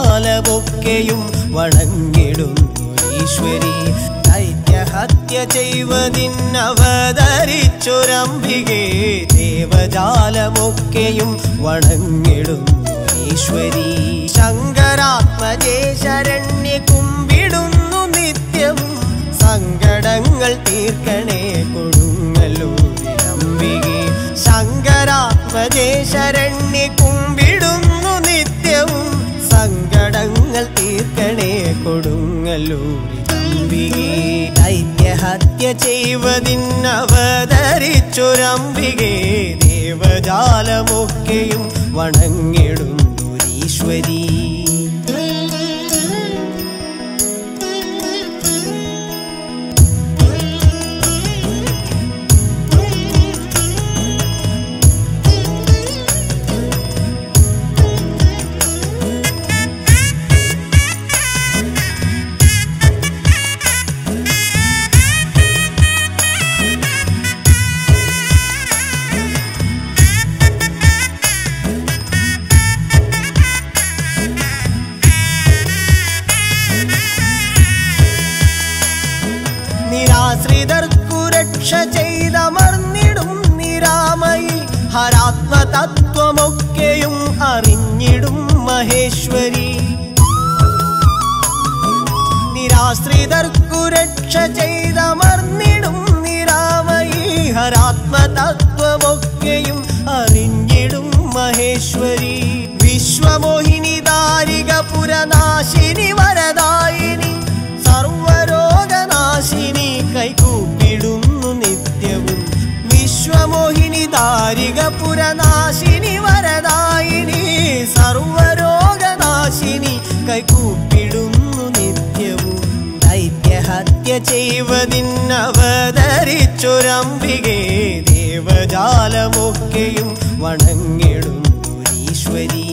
ദേവജാലമൊക്കെയും വണങ്ങിടുന്നു ഈശ്വരി ദൈത്യഹത്യ ചെയ്വതിന്നവതരിച്ചൊരംബികെ ദേവജാലമൊക്കെയും വണങ്ങിടുന്നു ഈശ്വരി ശങ്കരാത്മജേ ശരണ്യ കുമ്പിടുന്നു നിത്യവും സങ്കടങ്ങൾ തീർക്കണേ കൊടുങ്ങല്ലൂരിലംബികെ ശങ്കരാത്മജേ ശരണ്യ കുമ്പിടുന്നു നിത്യവും സങ്കടങ്ങൾ തീർക്കണേ കൊടുങ്ങല്ലൂരിലംബികെ ദൈത്യഹത്യ ചെയ്വതിന്നവതരിച്ചൊരംബികെ ദേവജാലമൊക്കെയും വണങ്ങിടുന്നൊരീശ്വരീ നിരാശ്രിതർക്കു രക്ഷ ചെയ്തമർന്നിടും നിരാമയി ഹരാത്മതത്വമൊക്കെയും അറിഞ്ഞിടും മഹേശ്വരി നിരാശ്രിതർക്കു രക്ഷ ചെയ്തമർന്നിടും നിരാമയി ഹരാത്മതത്വമൊക്കെയും അറിഞ്ഞിടും മഹേശ്വരി വിശ്വമോഹിനി ദാരിക പുരനാശിനി വരദായിനി സർവരോഗനാശിനി കൈകൂപ്പിടുന്നു നിത്യവും വിശ്വമോഹിനി ദാരിക പുരനാശിനി വരദായിനി സർവരോഗനാശിനി കൈകൂപ്പിടുന്നു നിത്യവും ദൈത്യഹത്യ ചെയ്വതിന്നവതരിച്ചൊരംബികെ ദേവജാലമൊക്കെയും വണങ്ങിടുന്നൊരീശ്വരീ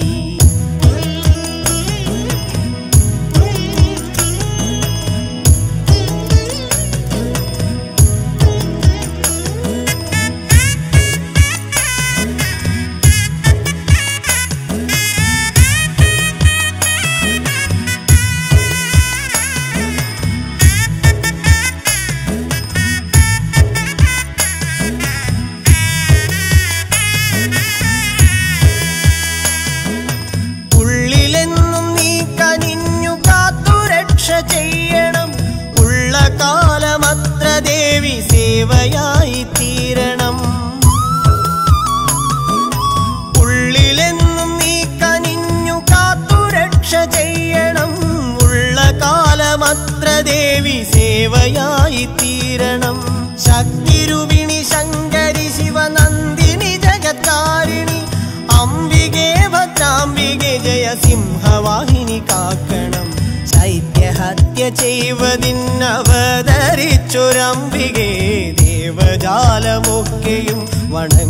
ഉള്ളിലെന്നും നീ കനിഞ്ഞു കാത്തു രക്ഷ ചെയ്യണം ഉള്ള കാലമത്ര ദേവി സേവയായി തീരണം ഉള്ളിലെന്നും നീ കനിഞ്ഞു കാത്തു രക്ഷ ചെയ്യണം ഉള്ള കാലമത്ര ദേവി സേവയായി തീരണം ശക്തിരുവിണി ശങ്കരി ശിവനന്ദിനി ജഗത്താരിണി അംബികെ ഭദ്രാംബികെ ജയ സിംഹവാഹിനി കാക്കണം ശൈത്യഹത്യ ചെയ്വതിന്നവതരിച്ചൊരംബികെ ദേവജാലമൊക്കെയും വണങ്ങ